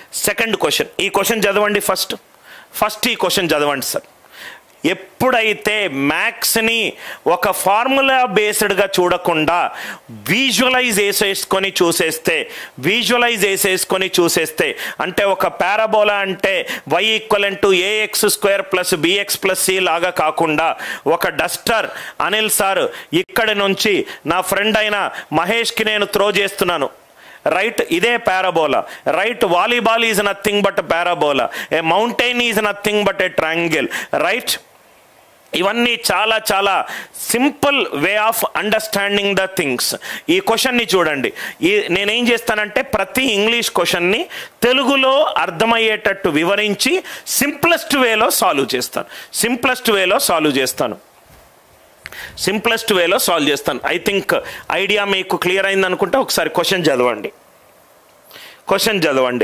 second question ఈ question చదవండి first first ఈ క్వశ్చన్ చదవండి సార్ ఎప్పుడైతే మ్యాథ్స్ని ఒక ఫార్ములా బేస్డ్గా చూడకుండా విజువలైజ్ వేసేసుకొని చూసేస్తే విజువలైజ్ వేసేసుకొని చూసేస్తే అంటే ఒక పారాబోలా అంటే y equal to ax square plus bx plus c లాగా కాకుండా ఒక డస్టర్ అనిల్ సార్ ఇక్కడి నుంచి నా ఫ్రెండ్ అయిన మహేష్కి నేను త్రో చేస్తున్నాను రైట్ ఇదే parabola right volleyball is nothing but parabola a mountain is nothing but a triangle right ఇవన్నీ చాలా చాలా simple way of understanding the things ఈ క్వశ్చన్ని చూడండి ఈ నేనేం చేస్తానంటే ప్రతి ఇంగ్లీష్ క్వశ్చన్ని తెలుగులో అర్థమయ్యేటట్టు వివరించి సింప్లెస్ట్ వేలో సాల్వ్ చేస్తాను సింప్లెస్ట్ వేలో సాల్వ్ చేస్తాను సింప్లెస్ట్ వేలో సాల్వ్ చేస్తాను ఐ థింక్ ఐడియా మీకు క్లియర్ అయింది అనుకుంటే ఒకసారి క్వశ్చన్ చదవండి క్వశ్చన్ చదవండి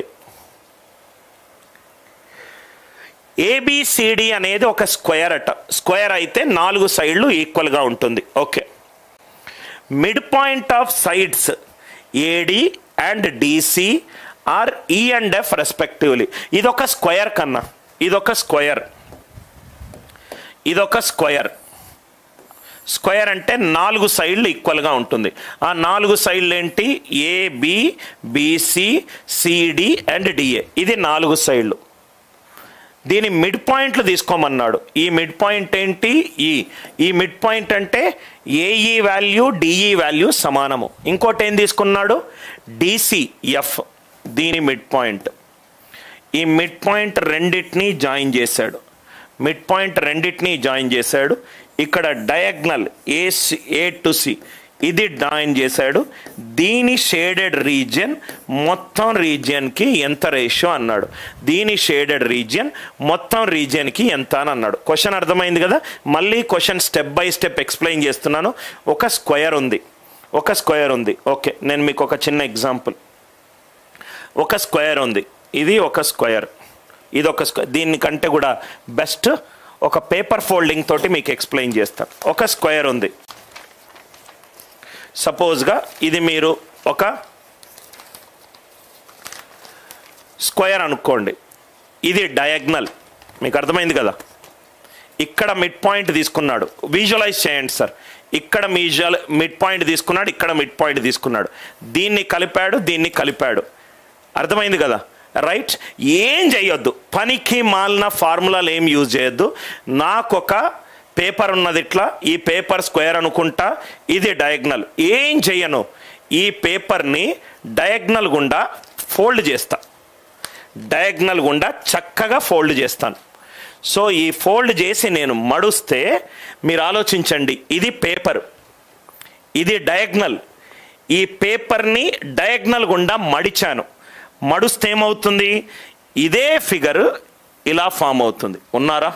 ఏబిసిడి అనేది ఒక స్క్వేర్ అట స్క్వేర్ అయితే నాలుగు సైడ్లు ఈక్వల్గా ఉంటుంది okay mid point of sides AD and DC are E and F respectively ఇదొక స్క్వేర్ కన్నా ఇదొక స్క్వేర్ ఇదొక స్క్వేర్ స్క్వేర్ అంటే నాలుగు సైడ్లు ఈక్వల్గా ఉంటుంది ఆ నాలుగు సైడ్లు ఏంటి AB BC CD and DA ఇది నాలుగు సైడ్లు దీని మిడ్ పాయింట్లు తీసుకోమన్నాడు ఈ మిడ్ పాయింట్ ఏంటి ఈ ఈ మిడ్ పాయింట్ అంటే ఏఈ వాల్యూ డిఈ వాల్యూ సమానము ఇంకోటి ఏం తీసుకున్నాడు డిసిఎఫ్ దీని మిడ్ పాయింట్ ఈ మిడ్ పాయింట్ రెండింటినీ జాయిన్ చేశాడు మిడ్ పాయింట్ రెండింటినీ జాయిన్ చేశాడు ఇక్కడ diagonal A A to C ఇది జాయిన్ చేశాడు దీని షేడెడ్ రీజియన్ మొత్తం రీజియన్కి ఎంత రేషియో అన్నాడు దీని షేడెడ్ రీజియన్ మొత్తం రీజియన్కి ఎంత అని అన్నాడు క్వశ్చన్ అర్థమైంది కదా మళ్ళీ question step by step explain చేస్తున్నాను ఒక స్క్వేర్ ఉంది ఒక స్క్వేర్ ఉంది ఓకే నేను మీకు ఒక చిన్న ఎగ్జాంపుల్ ఒక స్క్వేర్ ఉంది ఇది ఒక స్క్వేర్ ఇది ఒక స్క్వేర్ దీనికంటే కూడా బెస్ట్ ఒక పేపర్ ఫోల్డింగ్ తోటి మీకు ఎక్స్ప్లెయిన్ చేస్తాను ఒక స్క్వేర్ ఉంది సపోజ్గా ఇది మీరు ఒక స్క్వేర్ అనుకోండి ఇది డయాగ్నల్ మీకు అర్థమైంది కదా ఇక్కడ మిడ్ పాయింట్ తీసుకున్నాడు విజువలైజ్ చేయండి సార్ ఇక్కడ విజువల్ మిడ్ పాయింట్ తీసుకున్నాడు ఇక్కడ మిడ్ పాయింట్ తీసుకున్నాడు దీన్ని కలిపాడు దీన్ని కలిపాడు అర్థమైంది కదా రైట్ ఏం చేయొద్దు పనికి మాలిన ఫార్ములాలు ఏం యూజ్ చేయొద్దు నాకొక పేపర్ ఉన్నది ఇట్లా ఈ పేపర్ స్క్వేర్ అనుకుంటా ఇది డయాగ్నల్ ఏం చెయ్యను ఈ పేపర్ని డయాగ్నల్ గుండా ఫోల్డ్ చేస్తా డయాగ్నల్ గుండా చక్కగా ఫోల్డ్ చేస్తాను సో ఈ ఫోల్డ్ చేసి నేను మడుస్తే మీరు ఆలోచించండి ఇది పేపర్ ఇది డయాగ్నల్ ఈ పేపర్ని డయాగ్నల్ గుండా మడిచాను మడుస్తే ఏమవుతుంది ఇదే ఫిగర్ ఇలా ఫామ్ అవుతుంది ఉన్నారా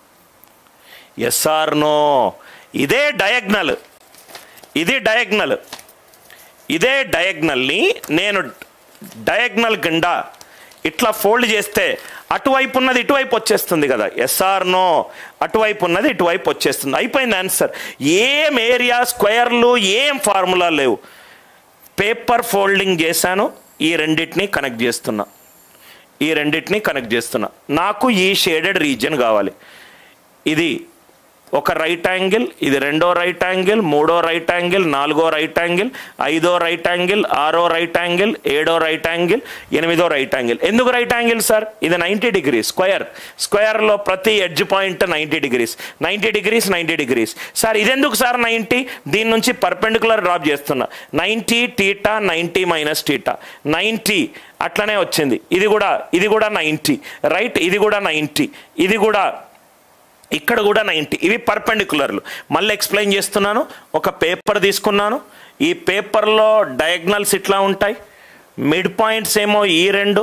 ఎస్ఆర్ నో ఇదే డయాగ్నల్ ఇది డయాగ్నల్ ఇదే డయాగ్నల్ని నేను డయాగ్నల్ గుండా ఇట్లా ఫోల్డ్ చేస్తే అటువైపు ఉన్నది ఇటువైపు వచ్చేస్తుంది కదా ఎస్ఆర్ నో అటువైపు ఉన్నది ఇటువైపు వచ్చేస్తుంది అయిపోయింది ఆన్సర్ ఏం ఏరియా స్క్వేర్లు ఏం ఫార్ములా లేవు పేపర్ ఫోల్డింగ్ చేశాను ఈ రెండింటిని కనెక్ట్ చేస్తున్నా ఈ రెండింటిని కనెక్ట్ చేస్తున్నా నాకు ఈ షేడెడ్ రీజియన్ కావాలి ఇది ఒక రైట్ యాంగిల్ ఇది రెండో రైట్ యాంగిల్ మూడో రైట్ యాంగిల్ నాలుగో రైట్ యాంగిల్ ఐదో రైట్ యాంగిల్ ఆరో రైట్ యాంగిల్ ఏడో రైట్ యాంగిల్ ఎనిమిదో రైట్ యాంగిల్ ఎందుకు రైట్ యాంగిల్ సార్ ఇది నైంటీ డిగ్రీ స్క్వేర్ స్క్వేర్లో ప్రతి edge point ninety degrees ninety degrees ninety degrees sir ఇదెందుకు సార్ నైంటీ దీని నుంచి పర్పెండికులర్ డ్రాప్ చేస్తున్నా ninety theta ninety minus theta ninety అట్లనే వచ్చింది ఇది కూడా ఇది కూడా నైంటీ రైట్ ఇది కూడా నైంటీ ఇది కూడా ఇక్కడ కూడా నైంటీ ఇవి పర్పెండికులర్లు మళ్ళీ ఎక్స్ప్లెయిన్ చేస్తున్నాను ఒక పేపర్ తీసుకున్నాను ఈ పేపర్లో డయాగ్నల్స్ ఇట్లా ఉంటాయి మిడ్ పాయింట్స్ ఏమో ఈ రెండు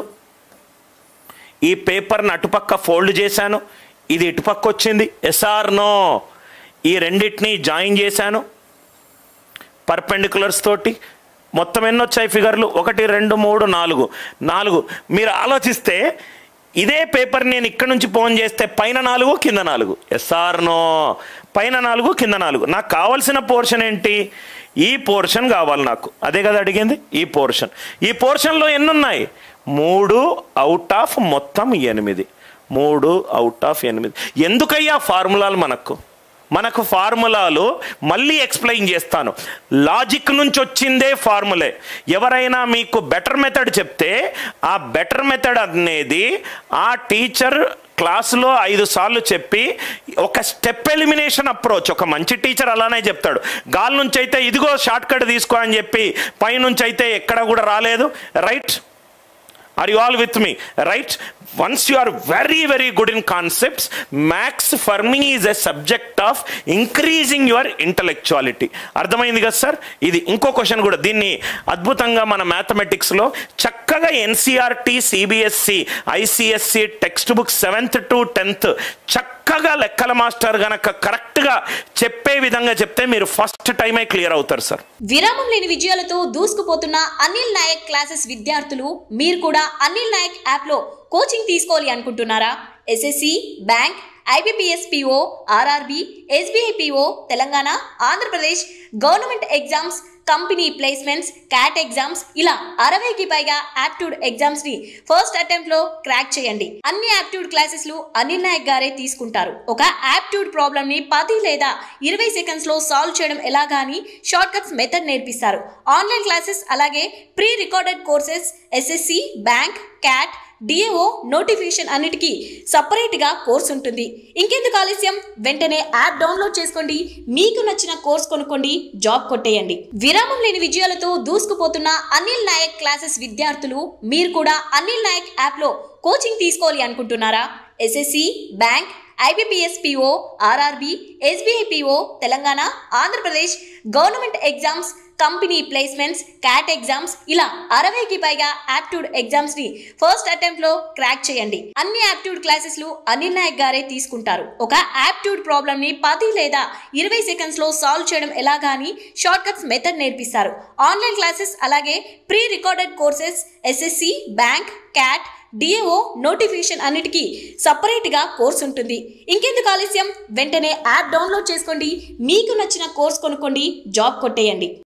ఈ పేపర్ని అటుపక్క ఫోల్డ్ చేశాను ఇది ఇటుపక్క వచ్చింది ఎస్ఆర్ నో ఈ రెండింటిని జాయిన్ చేశాను పర్పెండికులర్స్ తోటి మొత్తం ఎన్ని వచ్చాయి ఫిగర్లు ఒకటి రెండు మూడు నాలుగు నాలుగు మీరు ఆలోచిస్తే ఇదే పేపర్ నేను ఇక్కడ నుంచి ఫోన్ చేస్తే పైన నాలుగు కింద నాలుగు ఎస్ఆర్ నో పైన నాలుగు కింద నాలుగు నాకు కావాల్సిన పోర్షన్ ఏంటి ఈ పోర్షన్ కావాలి నాకు అదే కదా అడిగింది ఈ పోర్షన్ ఈ పోర్షన్లో ఎన్ని ఉన్నాయి మూడు అవుట్ ఆఫ్ మొత్తం ఎనిమిది మూడు అవుట్ ఆఫ్ ఎనిమిది ఎందుకయ్యా ఫార్ములాలు మనకు మనకు ఫార్ములాలు మళ్ళీ ఎక్స్ప్లెయిన్ చేస్తాను లాజిక్ నుంచి వచ్చిందే ఫార్ములే ఎవరైనా మీకు బెటర్ మెథడ్ చెప్తే ఆ బెటర్ మెథడ్ అనేది ఆ టీచర్ క్లాసులో ఐదు సార్లు చెప్పి ఒక స్టెప్ ఎలిమినేషన్ అప్రోచ్ ఒక మంచి టీచర్ అలానే చెప్తాడు గాలి నుంచి అయితే ఇదిగో షార్ట్ కట్ తీసుకో అని చెప్పి పైనుంచి అయితే ఎక్కడ కూడా రాలేదు right are you all with me right once you are very very good in concepts maths for me is a subject of increasing your intellectuality అర్థమైంది కదా సార్ ఇది ఇంకో క్వశ్చన్ కూడా దీన్ని అద్భుతంగా మన మ్యాథమెటిక్స్లో చక్కగా NCERT CBSE ICSE text book seventh to tenth చక్కగా లెక్కల మాస్టర్ గనక కరెక్ట్గా చెప్పే విధంగా చెప్తే మీరు ఫస్ట్ టైమే క్లియర్ అవుతారు సార్ విరామం లేని విజయాలతో దూసుకుపోతున్న అనిల్ నాయక్ క్లాసెస్ విద్యార్థులు మీరు కూడా అనిల్ నాయక్ యాప్లో కోచింగ్ తీసుకోవాలి అనుకుంటున్నారా SSC bank IBPS PO RRB SBI PO Telangana Andhra Pradesh government exams company placements CAT exams ఇలా అరవైకి పైగా యాప్ట్యూడ్ ఎగ్జామ్స్ ని ఫస్ట్ అటెంప్ట్ లో క్రాక్ చేయండి అన్ని యాప్ట్యూడ్ క్లాసెస్ లు అనిల్ నాయక్ గారే తీసుకుంటారు ఒక యాప్ట్యూడ్ ప్రాబ్లమ్ ని పది లేదా ఇరవై సెకండ్స్ లో సాల్వ్ చేయడం ఎలాగా అని షార్ట్ కట్స్ మెథడ్ నేర్పిస్తారు ఆన్లైన్ క్లాసెస్ అలాగే pre recorded courses SSC bank CAT DAO notification అన్నిటికీ సపరేట్గా కోర్స్ ఉంటుంది ఇంకెందుకు ఆలస్యం వెంటనే యాప్ డౌన్లోడ్ చేసుకోండి మీకు నచ్చిన కోర్స్ కొనుక్కోండి జాబ్ కొట్టేయండి విరామం లేని విజయాలతో దూసుకుపోతున్న అనిల్ నాయక్ క్లాసెస్ విద్యార్థులు మీరు కూడా అనిల్ నాయక్ యాప్లో కోచింగ్ తీసుకోవాలి అనుకుంటున్నారా SSC bank IBPS PO RRB SBI PO Telangana Andhra Pradesh government exams company placements CAT exams ఇలా అరవైకి పైగా యాప్ట్యూడ్ ఎగ్జామ్స్ ని ఫస్ట్ అటెంప్ట్ లో క్రాక్ చేయండి అన్ని యాప్ట్యూడ్ క్లాసెస్ లు అనిల్ నాయక్ గారే తీసుకుంటారు ఒక యాప్ట్యూడ్ ప్రాబ్లమ్ ని పది లేదా ఇరవై సెకండ్స్ లో సాల్వ్ చేయడం ఎలాగా అని షార్ట్ కట్స్ మెథడ్ నేర్పిస్తారు ఆన్లైన్ క్లాసెస్ అలాగే pre recorded courses SSC bank CAT DAO notification అన్నిటికీ సపరేట్గా కోర్స్ ఉంటుంది ఇంకెందుకు ఆలస్యం వెంటనే యాప్ డౌన్లోడ్ చేసుకోండి మీకు నచ్చిన కోర్స్ కొనుక్కోండి జాబ్ కొట్టేయండి